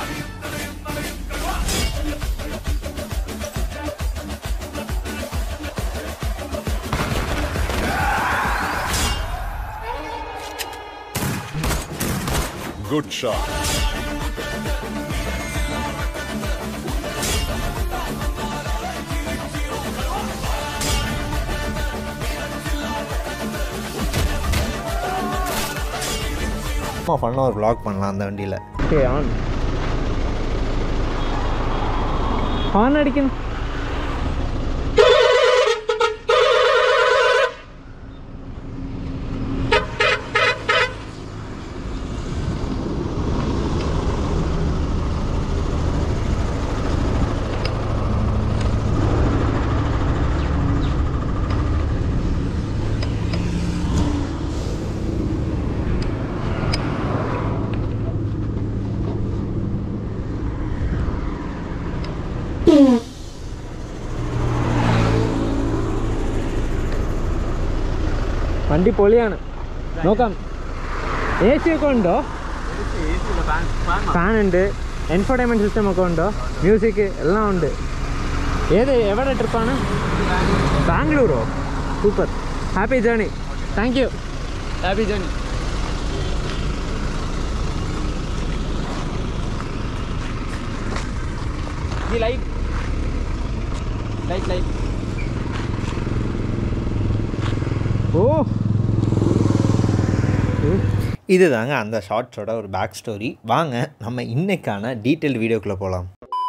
Good shot. சும்மா ஃபன்னாக ஒரு vlog பண்ணலாம் அந்த வண்டியில் ஓகே ஆன் ஹார்ன் அடிக்கணும் വണ്ടി പൊളിയാണ് നോക്കാം എ സി ഒക്കെ ഉണ്ടോ ഫാൻ ഉണ്ട് എൻഫോർടൈൻമെൻറ്റ് സിസ്റ്റം ഒക്കെ ഉണ്ടോ മ്യൂസിക് എല്ലാം ഉണ്ട് ഏത് എവിടെ ട്രിപ്പാണ് ബാംഗ്ലൂരോ super happy journey thank you happy journey ഈ ലൈറ്റ് ലൈറ്റ് ലൈറ്റ് ഓ இது தாங்க அந்த ஷார்ட்ஸோட ஒரு பேக் ஸ்டோரி வாங்க நம்ம இன்னைக்கான டீட்டெயில் வீடியோக்குள்ளே போகலாம்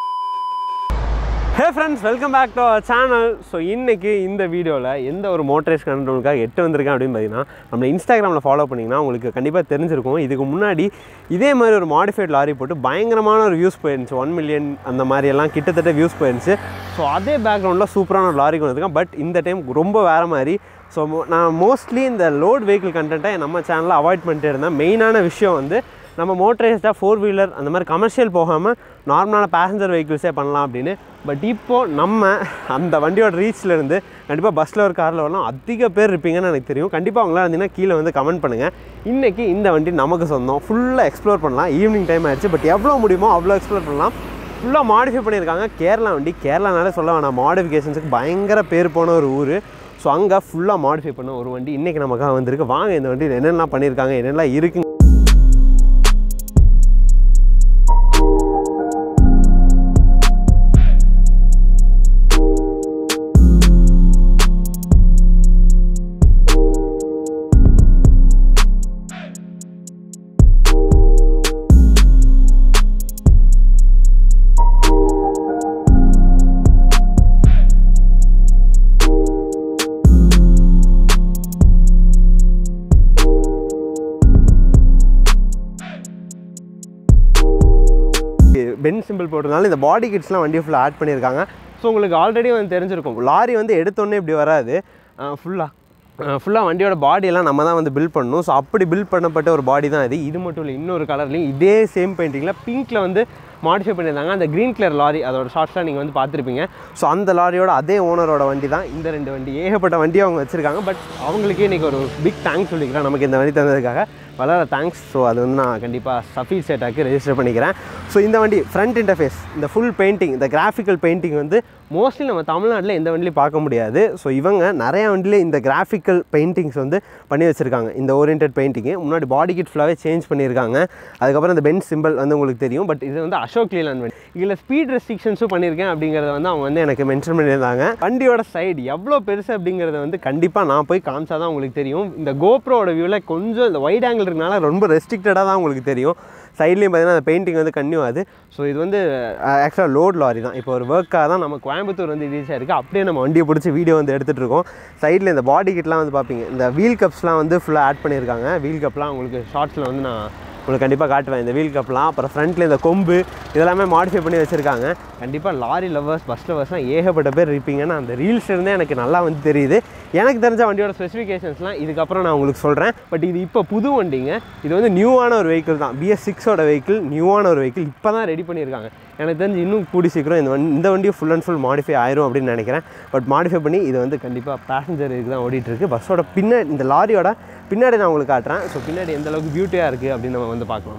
hey friends welcome back to our channel so இன்றைக்கி இந்த வீடியோவில் எந்த ஒரு மோட்டரைஸ் கண்ட்ரோலுக்காக எட்டு வந்திருக்கேன் அப்படின்னு பார்த்தீங்கன்னா நம்ம இன்ஸ்டாகிராமில் ஃபாலோ பண்ணிங்கன்னா உங்களுக்கு கண்டிப்பாக தெரிஞ்சிருக்கும் இதுக்கு முன்னாடி இதே மாதிரி ஒரு மாடிஃபைட் லாரி போட்டு பயங்கரமான ஒரு வியூஸ் போயிருந்துச்சு ஒன் மில்லியன் அந்த மாதிரி எல்லாம் கிட்டத்தட்ட வியூஸ் போயிருந்துச்சு ஸோ அதே பேக்ரவுண்டில் சூப்பரான ஒரு லாரி கொண்டு வந்திருக்கேன் பட் இந்த டைம் ரொம்ப வேறு மாதிரி ஸோ நான் மோஸ்ட்லி இந்த லோட் வெஹிக்கிள் கண்டென்ட்டை நம்ம சேனலில் அவாய்ட் பண்ணிட்டு இருந்தேன் மெயினான விஷயம் வந்து நம்ம மோட்டரைஸ்டாக ஃபோர் வீலர் அந்த மாதிரி கமர்ஷியல் போகாமல் நார்மலான பேசஞ்சர் வெஹிக்கிள்ஸே பண்ணலாம் அப்படின்னு பட் இப்போது நம்ம அந்த வண்டியோட ரீச்சில் இருந்து கண்டிப்பாக பஸ்ஸில் ஒரு காரில் வரலாம் அதிக பேர் இருப்பீங்கன்னு எனக்கு தெரியும் கண்டிப்பாக அவங்களாம் இருந்தீங்கன்னா கீழே வந்து கமெண்ட் பண்ணுங்கள் இன்றைக்கி இந்த வண்டி நமக்கு சொந்தம் ஃபுல்லாக எக்ஸ்ப்ளோர் பண்ணலாம் ஈவினிங் டைம் ஆயிடுச்சு பட் எவ்வளோ முடியுமோ அவ்வளோ எக்ஸ்ப்ளோர் பண்ணலாம் ஃபுல்லாக மாடிஃபை பண்ணியிருக்காங்க கேரளா வண்டி கேரளானாலே சொல்ல வேணாம் மாடிஃபிகேஷன்ஸுக்கு பயங்கர பேர் போன ஒரு ஊர் ஸோ அங்கே ஃபுல்லாக மாடிஃபை பண்ண ஒரு வண்டி இன்றைக்கி நமக்காக வந்திருக்கு வாங்க இந்த வண்டியில் என்னென்னலாம் பண்ணியிருக்காங்க என்னென்னலாம் இருக்குது பென் சிம்பிள் போட்டதுனால இந்த பாடி கிட்ஸ்லாம் வண்டி ஃபுல்லாக ஆட் பண்ணியிருக்காங்க ஸோ உங்களுக்கு ஆல்ரெடி வந்து தெரிஞ்சிருக்கும் லாரி வந்து எடுத்தோடனே இப்படி வராது ஃபுல்லாக ஃபுல்லாக வண்டியோட பாடியெல்லாம் நம்ம தான் வந்து பில்ட் பண்ணணும் ஸோ அப்படி பில்ட் பண்ணப்பட்ட ஒரு பாடி தான் இது இது மட்டும் இல்லை இன்னொரு கலர்லையும் இதே சேம் பெயிண்டிங்கில் பிங்க்கில் வந்து மாடிஃபை பண்ணியிருந்தாங்க அந்த க்ரீன் கலர் லாரி அதோட ஷார்ட்ஸ்லாம் நீங்கள் வந்து பார்த்துருப்பீங்க ஸோ அந்த லாரியோட அதே ஓனரோட வண்டி தான் இந்த ரெண்டு வண்டி ஏகப்பட்ட வண்டி அவங்க வச்சுருக்காங்க பட் அவங்களுக்கே இன்றைக்கி ஒரு பிக் தேங்க்ஸ் சொல்லிக்கிறேன் நமக்கு இந்த வண்டி தந்ததுக்காக வளர தேங்க்ஸ் ஸோ அது வந்து நான் கண்டிப்பாக சஃபி சேட்டாக்கு ரெஜிஸ்டர் பண்ணிக்கிறேன் ஸோ இந்த வண்டி ஃப்ரண்ட் இன்டர்ஃபேஸ் இந்த ஃபுல் பெயிண்டிங் இந்த கிராஃபிக்கல் பெயிண்டிங் வந்து மோஸ்ட்லி நம்ம தமிழ்நாட்டில் எந்த வண்டிலையும் பார்க்க முடியாது ஸோ இவங்க நிறைய வண்டியில் இந்த கிராஃபிக்கல் பெயிண்டிங்ஸ் வந்து பண்ணி வச்சுருக்காங்க இந்த ஓரியன்ட் பெயிண்டிங்கு முன்னாடி பாடி கிட் ஃபுல்லாகவே சேஞ்ச் பண்ணியிருக்காங்க அதுக்கப்புறம் இந்த பென் சிம்பிள் வந்து உங்களுக்கு தெரியும் பட் இது வந்து அசோக் லீலாண்ட் வண்டி இதில் ஸ்பீட் ரெஸ்ட்ரிக்ஷன்ஸும் பண்ணியிருக்கேன் அப்படிங்கிறத வந்து அவங்க வந்து எனக்கு மென்ஷன் பண்ணியிருந்தாங்க வண்டியோட சைடு எவ்வளோ பெருசு அப்படிங்கிறத வந்து கண்டிப்பாக நான் போய் காமிச்சா தான் உங்களுக்கு தெரியும் இந்த கோப்ரோட வியூவில் கொஞ்சம் இந்த வைட் ஆங்கிள் இருக்கனால ரொம்ப ரெஸ்ட்ரிக்டடாக தான் உங்களுக்கு தெரியும் சைட்லேயும் பார்த்தீங்கன்னா அந்த பெயிண்டிங் வந்து கன்னியூ ஆகுது ஸோ இது வந்து ஆக்சுவலாக லோட் லாரி தான் இப்போ ஒரு ஒர்க்காக தான் நம்ம கோயம்புத்தூர் வந்து ரீச் ஆயிருக்கு அப்படியே நம்ம வண்டியை பிடிச்சி வீடியோ வந்து எடுத்துகிட்டு இருக்கோம் சைடில் இந்த பாடி கிட்லாம் வந்து பார்ப்பீங்க இந்த வீல் கப்ஸ்லாம் வந்து ஃபுல்லாக ஆட் பண்ணியிருக்காங்க வீல் கப்லாம் உங்களுக்கு ஷார்ட்ஸில் வந்து நான் உங்களுக்கு கண்டிப்பாக காட்டுவேன் இந்த வீல் கப்லாம் அப்புறம் ஃப்ரண்ட்டில் இந்த கொம்பு இதெல்லாமே மாடிஃபை பண்ணி வச்சுருக்காங்க கண்டிப்பாக லாரி லவர்ஸ் பஸ் லவர்ஸ்லாம் ஏகப்பட்ட பேர் இருப்பீங்கன்னு அந்த ரீல்ஸ் இருந்தே எனக்கு நல்லா வந்து தெரியுது எனக்கு தெரிஞ்ச வண்டியோட ஸ்பெசிஃபிகேஷன்ஸ்லாம் இதுக்கப்புறம் நான் உங்களுக்கு சொல்கிறேன் பட் இது இப்போ புது வண்டிங்க இது வந்து நியூவான ஒரு வெஹிக்கிள் தான் பிஎஸ் சிக்ஸோட வெஹிக்கிள் நியூவான ஒரு வெஹிக்கிள் இப்போ தான் ரெடி பண்ணியிருக்காங்க எனக்கு தெரிஞ்சு இன்னும் கூடி சீக்கிரம் இந்த வண்டி இந்த வண்டியும் ஃபுல் அண்ட் ஃபுல் மாடிஃபை ஆயிரும் அப்படின்னு நினைக்கிறேன் பட் மாடிஃபை பண்ணி இது வந்து கண்டிப்பாக பேசஞ்சர் இதுக்கு தான் ஓடிட்டு இருக்கு பஸ்ஸோட பின்னாடி இந்த லாரியோட பின்னாடி நான் உங்களுக்கு காட்டுறேன் ஸோ பின்னாடி எந்த அளவுக்கு பியூட்டியாக இருக்குது அப்படின்னு நம்ம வந்து பார்க்கலாம்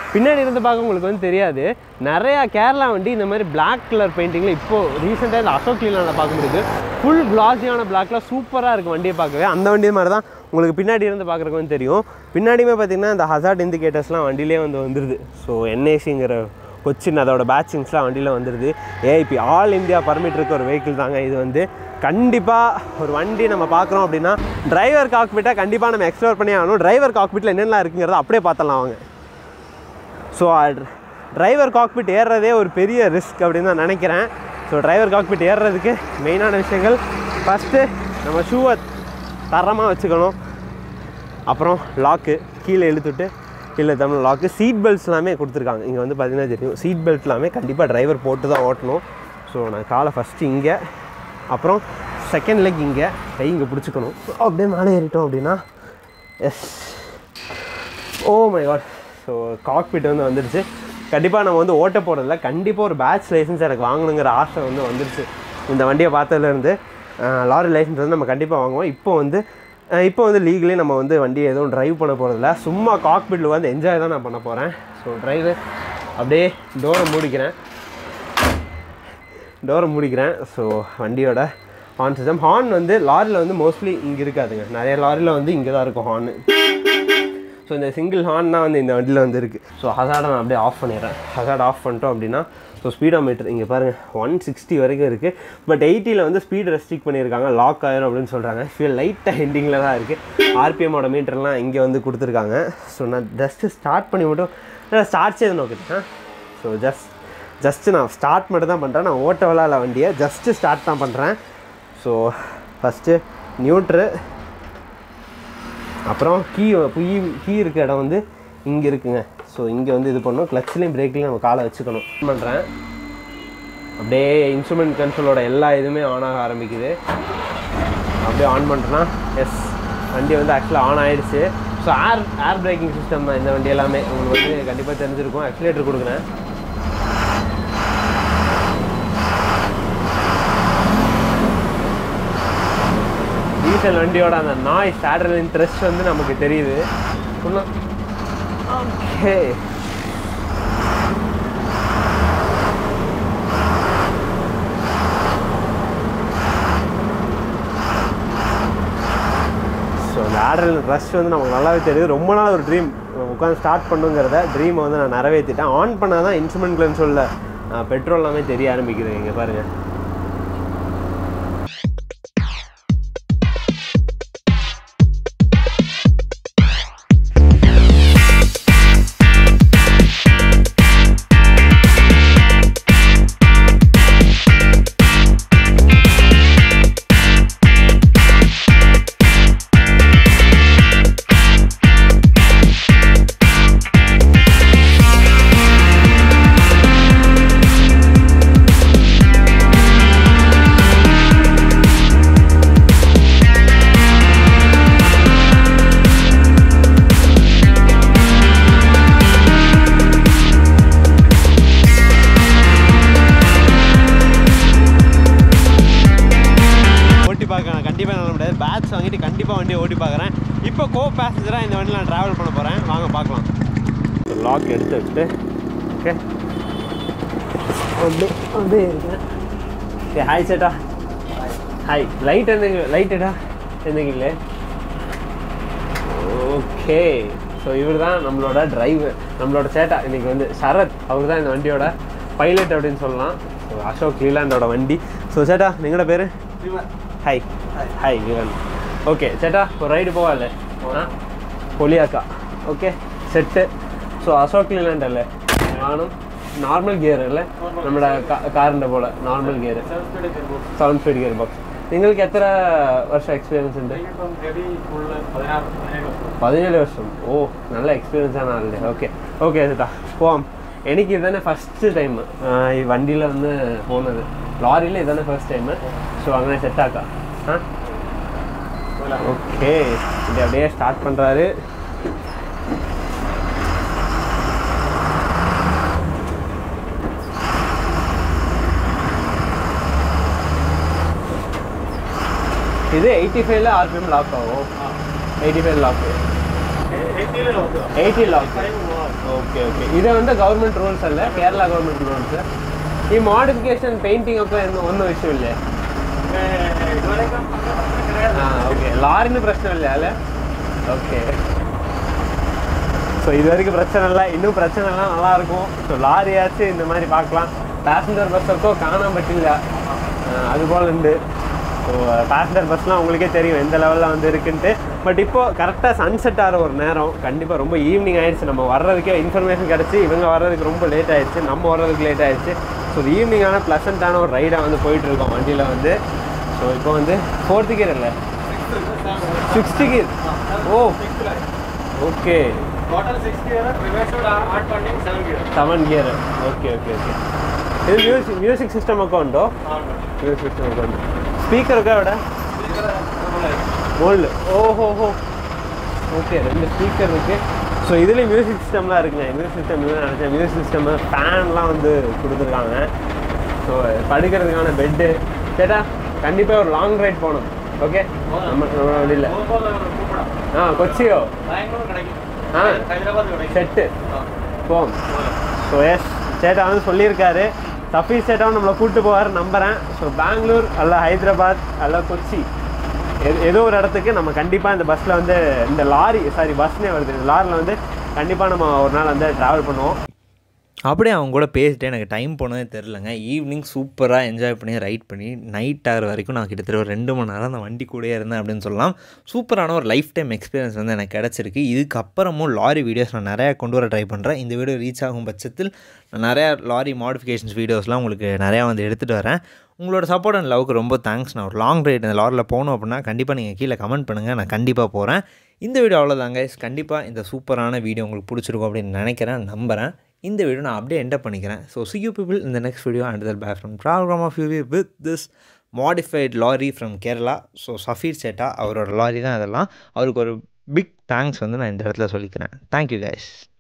பின்னாடி இருந்து பார்க்க உங்களுக்கு வந்து தெரியாது நிறையா கேரளா வண்டி இந்த மாதிரி Black கலர் பெயிண்டிங்கில் இப்போது ரீசெண்டாக இந்த அசோக் லீலாவில் பார்க்க முடியுது ஃபுல் கிளாஸியான பிளாக்ல சூப்பராக இருக்குது வண்டியை பார்க்கவே அந்த வண்டி மாதிரி தான் உங்களுக்கு பின்னாடி இருந்து பார்க்குறக்கு வந்து தெரியும் பின்னாடியுமே பார்த்தீங்கன்னா இந்த ஹசார்ட் இண்டிகேட்டர்ஸ்லாம் வண்டியிலே வந்து வந்துடுது ஸோ என்ஏசிங்கிற கொச்சின் அதோட பேட்சிங்ஸ்லாம் வண்டியில் வந்துடுது ஏஐபி ஆல் இந்தியா பர்மிட் இருக்க ஒரு வெஹிக்கிள் தாங்க இது வந்து கண்டிப்பாக ஒரு வண்டி நம்ம பார்க்குறோம் அப்படின்னா டிரைவர் காக்பிட்டை கண்டிப்பாக நம்ம எக்ஸ்ப்ளோர் பண்ணி ஆகணும் டிரைவர் காக்பிட்டில் என்னென்ன இருக்குங்கிறத அப்படியே பார்த்தலாம் வாங்க ஸோ டிரைவர் காக்பிட் ஏறுறதே ஒரு பெரிய ரிஸ்க் அப்படின்னு தான் நினைக்கிறேன் ஸோ டிரைவர் காக்பிட் ஏறுறதுக்கு மெயினான விஷயங்கள் ஃபஸ்ட்டு நம்ம ஷூவை தரமாக வச்சுக்கணும் அப்புறம் லாக்கு கீழே இழுத்துட்டு கீழே தமிழ் லாக்கு சீட் பெல்ட்ஸ் எல்லாமே கொடுத்துருக்காங்க இங்கே வந்து பார்த்தீங்கன்னா தெரியும் சீட் பெல்ட் எல்லாமே கண்டிப்பாக டிரைவர் போட்டு தான் ஓட்டணும் ஸோ நான் காலை ஃபஸ்ட்டு இங்கே அப்புறம் செகண்ட் லெக் இங்கே கை இங்கே பிடிச்சிக்கணும் அப்படியே மேலே ஏறிட்டோம் அப்படின்னா yes oh my god so cockpit வந்து வந்துடுச்சு கண்டிப்பாக நம்ம வந்து ஓட்ட போகிறதில்ல கண்டிப்பாக ஒரு பேட்ச் லைசன்ஸ் எனக்கு வாங்கணுங்கிற ஆசை வந்து வந்துடுச்சு இந்த வண்டியை பார்த்ததுலேருந்து லாரி லைசன்ஸ் வந்து நம்ம கண்டிப்பாக வாங்குவோம் இப்போ வந்து அஹ், இப்போ வந்து லீகலி நம்ம வந்து வண்டியை எதுவும் டிரைவ் பண்ண போகிறதில்ல சும்மா காக்பிட்டில் வந்து என்ஜாய் தான் நான் பண்ண போகிறேன் ஸோ டிரைவு அப்படியே டோரை மூடிக்கிறேன் டோரை மூடிக்கிறேன் ஸோ வண்டியோட ஹார்ன் சிஸ்டம் ஹார்ன் வந்து லாரியில் வந்து மோஸ்ட்லி இங்கே இருக்காதுங்க நிறைய லாரியில் வந்து இங்கே தான் இருக்கும் ஹார்னு ஸோ இந்த சிங்கிள் ஹார்ன் தான் வந்து இந்த வண்டியில் வந்து இருக்குது ஸோ ஹசார்டை நான் அப்படியே ஆஃப் பண்ணிடுறேன் ஹசார்ட் ஆஃப் பண்ணிட்டோம் அப்படின்னா ஸோ ஸ்பீடோ மீட்டர் இங்கே பாருங்கள் ஒன் சிக்ஸ்டி வரைக்கும் இருக்குது பட் எயிட்டியில் வந்து ஸ்பீடு ரெஸ்ட்ரிக்ட் பண்ணியிருக்காங்க லாக் ஆயிரும் அப்படின்னு சொல்கிறாங்க ஃபியூல் லைட்டாக எண்டிங்கில் தான் இருக்குது ஆர்பிஎம்மோட மீட்டர்லாம் இங்கே வந்து கொடுத்துருக்காங்க ஸோ நான் ஜஸ்ட்டு ஸ்டார்ட் பண்ணி மட்டும் ஸ்டார்ட்ஸே நோக்கிட்டேன் ஸோ ஜஸ்ட் ஜஸ்ட்டு நான் ஸ்டார்ட் மட்டும் தான் பண்ணுறேன் நான் ஓட்ட விளாட வண்டியை ஜஸ்ட்டு ஸ்டார்ட் தான் பண்ணுறேன் ஸோ ஃபஸ்ட்டு நியூட்ரு அப்புறம் கீ கீ கீ இருக்க இடம் வந்து இங்கே இருக்குங்க ஸோ இங்கே வந்து இது பண்ணணும் கிளச்லேயும் பிரேக்லேயும் நம்ம காலை வச்சுக்கணும் பண்ணுறேன் அப்படியே இன்ஸ்ட்ருமெண்ட் கண்ட்ரோலோட எல்லா இதுவுமே ஆன் ஆக ஆரம்பிக்குது அப்படியே ஆன் பண்ணுறேன்னா எஸ் வண்டி வந்து ஆக்சுவலாக ஆன் ஆயிடுச்சு so air air braking system தான் இந்த வண்டி எல்லாமே உங்களுக்கு வந்து கண்டிப்பாக தெரிஞ்சிருக்கும் ஆக்சிலேட்டர் கொடுக்குறேன் டீசல் வண்டியோட அந்த நாய் சேடல் இன்ட்ரெஸ்ட் வந்து நமக்கு தெரியுது ஓகே ஸோ அந்த ஆடல் ரஷ் வந்து நமக்கு நல்லாவே தெரியுது ரொம்ப நாள் ஒரு ட்ரீம் உட்காந்து ஸ்டார்ட் பண்ணுங்கிறத ட்ரீமை வந்து நான் நிறைவேற்றிட்டேன் ஆன் பண்ணால் தான் இன்ஸ்ட்ருமெண்ட் சொல்ல பெட்ரோல் எல்லாமே தெரிய ஆரம்பிக்குது இங்கே பாருங்கள் ஓட்டி பார்க்கலாம் கண்டிப்பாக நல்ல முடியாது பேட்ச் வாங்கிட்டு கண்டிப்பாக வண்டியை ஓட்டி பார்க்குறேன் இப்போ கோ பேசஞ்சராக இந்த வண்டியில் நான் ட்ராவல் பண்ண போகிறேன் வாங்க பார்க்கலாம் லாக் எடுத்து வச்சுட்டு ஓகே அப்படியே அப்படியே இருக்கேன் ஓகே ஹாய் சேட்டா ஹாய் லைட் எந்த லைட் எடா எந்தங்கில்ல ஓகே ஸோ இவர் தான் நம்மளோட டிரைவர் நம்மளோட சேட்டா இன்னைக்கு வந்து சரத் அவர் தான் இந்த வண்டியோட பைலட் அப்படின்னு சொல்லலாம் ஸோ அசோக் லீலாண்டோட வண்டி ஸோ சேட்டா நீங்களோட பேர் ஹாய் ஹாய் விவன் ஓகே சேட்டா ஒரு ரைடு போவால ஆ பொலியாக்கா okay set so Ashok Leyland അല്ലേ കാണും നോർമൽ ഗിയർ അല്ലേ നമ്മുടെ കാറിൻ്റെ പോലെ normal gear seven speed gearbox നിങ്ങൾക്ക് എത്ര വർഷം എക്സ്പീരിയൻസ് ഉണ്ട് പതിനേഴ് വർഷം ഓ നല്ല എക്സ്പീരിയൻസ് ആണ് ആളുടെ ഓക്കെ ഓക്കെ ചേട്ടാ പോവാം എനിക്ക് ഇതന്നെ ഫസ്റ്റ് ടൈം ഈ വണ്ടിയിൽ വന്ന് പോകുന്നത് ലോറിയിൽ ഇതന്നെ ഫസ്റ്റ് ടൈം ஸோ അങ്ങനെ செட்டாക്കാം ஆ ஓகே இது அப்படியே ஸ்டார்ட் பண்ணுறாரு இது எயிட்டி ஃபைவ்ல ஆர்பிஎம் லாக் ஆகும் eighty five lock eighty lock okay okay ಇದು ಒಂದು ಗೌರ್ಮೆಂಟ್ ರೂಲ್ಸ್ ಅಲ್ಲ ಕೇರಳ ಗೌರ್ಮೆಂಟ್ ರೂಲ್ಸ್ ಈ ಮಾಡಿಫಿಕೇಶನ್ ಪೇಂಟಿಂಗ್ ഒക്കെ ഒന്നും ഒന്നും വിഷയമില്ലേ ആ ஓகே லாரின்னு பிரச்சனை இல்லையா அல்ல ஓகே ஸோ இது வரைக்கும் பிரச்சனை இல்லை இன்னும் பிரச்சனைலாம் நல்லா இருக்கும் ஸோ லாரியாச்சும் இந்த மாதிரி பார்க்கலாம் பேசஞ்சர் பஸ்ஸுக்கோ காணாம பட்டில்ல அது போல் உண்டு ஸோ பேசஞ்சர் பஸ்லாம் உங்களுக்கே தெரியும் எந்த லெவலில் வந்து இருக்குன்ட்டு பட் இப்போ கரெக்டாக சன்செட் ஆகிற ஒரு நேரம் கண்டிப்பாக ரொம்ப ஈவினிங் ஆயிடுச்சு நம்ம வர்றதுக்கே இன்ஃபர்மேஷன் கிடச்சி இவங்க வர்றதுக்கு ரொம்ப லேட் ஆயிடுச்சு நம்ம வர்றதுக்கு லேட் ஆயிடுச்சு ஸோ ஈவினிங்கான ப்ளசண்ட்டான ஒரு ரைடாக வந்து போயிட்டு இருக்கோம் வண்டியில் வந்து ஸோ இப்போ வந்து ஃபோர்த்து கியர் இல்லை sixty gear oh okay seven gear okay okay okay ఇది మ్యూజిక్ మ్యూజిక్ సిస్టమ్ ഒക്കെ ഉണ്ടോ മ്യൂസിക് സിസ്റ്റം ഒക്കെ ഉണ്ട് സ്പീക്കർ ഒക്കെ അവിടെ ஓல்டு ஓஹோஹோ ஓகே ரெண்டு ஸ்பீக்கர் இருக்கு ஸோ இதுலேயும் மியூசிக் சிஸ்டம்லாம் இருக்குங்க மியூசிக் சிஸ்டம் நினச்சேன் மியூசிக் சிஸ்டம் ஃபேன்லாம் வந்து கொடுத்துருக்காங்க ஸோ படுக்கிறதுக்கான பெட்டு சேட்டா கண்டிப்பாக ஒரு லாங் ரைட் போகணும் ஓகே நம்ம நம்ம வழியில் ஆ கொச்சியோ ஆ செட்டு போம் ஸோ எஸ் சேட்டா வந்து சொல்லியிருக்காரு சஃபீஸ் சேட்டாவும் நம்மளை கூப்பிட்டு போவார் நம்புகிறேன் ஸோ பெங்களூர் அல்ல ஹைதராபாத் அல்ல கொச்சி எது ஏதோ ஒரு இடத்துக்கு நம்ம கண்டிப்பாக இந்த பஸ்ஸில் வந்து இந்த லாரி சாரி பஸ்னே வருது இந்த லாரியில் வந்து கண்டிப்பாக நம்ம ஒரு நாள் வந்து ட்ராவல் பண்ணுவோம் அப்படியே அவங்க கூட பேசிட்டு எனக்கு டைம் போனதே தெரிலங்க ஈவினிங் சூப்பராக என்ஜாய் பண்ணி ரைட் பண்ணி நைட் ஆகிற வரைக்கும் நான் கிட்டத்தட்ட ஒரு ரெண்டு மணி நேரம் அந்த வண்டி கூடயே இருந்தேன் அப்படின்னு சொல்லலாம் சூப்பரான ஒரு லைஃப் டைம் எக்ஸ்பீரியன்ஸ் வந்து எனக்கு கிடச்சிருக்கு இதுக்கப்புறமும் லாரி வீடியோஸ் நான் நிறையா கொண்டு வர ட்ரை பண்ணுறேன் இந்த வீடியோ ரீச் ஆகும் பட்சத்தில் நான் நிறையா லாரி மாடிஃபிகேஷன்ஸ் வீடியோஸ்லாம் உங்களுக்கு நிறையா வந்து எடுத்துகிட்டு வரேன் உங்களோட சப்போர்ட் அண்ட் லவ்க்கு ரொம்ப தேங்க்ஸ் நான் ஒரு லாங் ரைட் அந்த லாரியில் போகணும் அப்படின்னா கண்டிப்பாக நீங்கள் கீழே கமெண்ட் பண்ணுங்கள் நான் கண்டிப்பாக போகிறேன் இந்த வீடியோ அவ்வளோதாங்க கண்டிப்பாக இந்த சூப்பரான வீடியோ உங்களுக்கு பிடிச்சிருக்கும் அப்படின்னு நினைக்கிறேன் நம்புகிறேன் இந்த வீடியோ நான் அப்படியே என்டர் பண்ணிக்கிறேன் ஸோ சி யூ பீப்புள் இந்த நெக்ஸ்ட் வீடியோ அண்ட் தல் back from travel off you with this modified lorry from Kerala so Safeer சேட்டா அவரோட லாரி தான் அதெல்லாம் அவருக்கு ஒரு பிக் தேங்க்ஸ் வந்து நான் இந்த இடத்துல சொல்லிக்கிறேன் தேங்க்யூ கைஸ்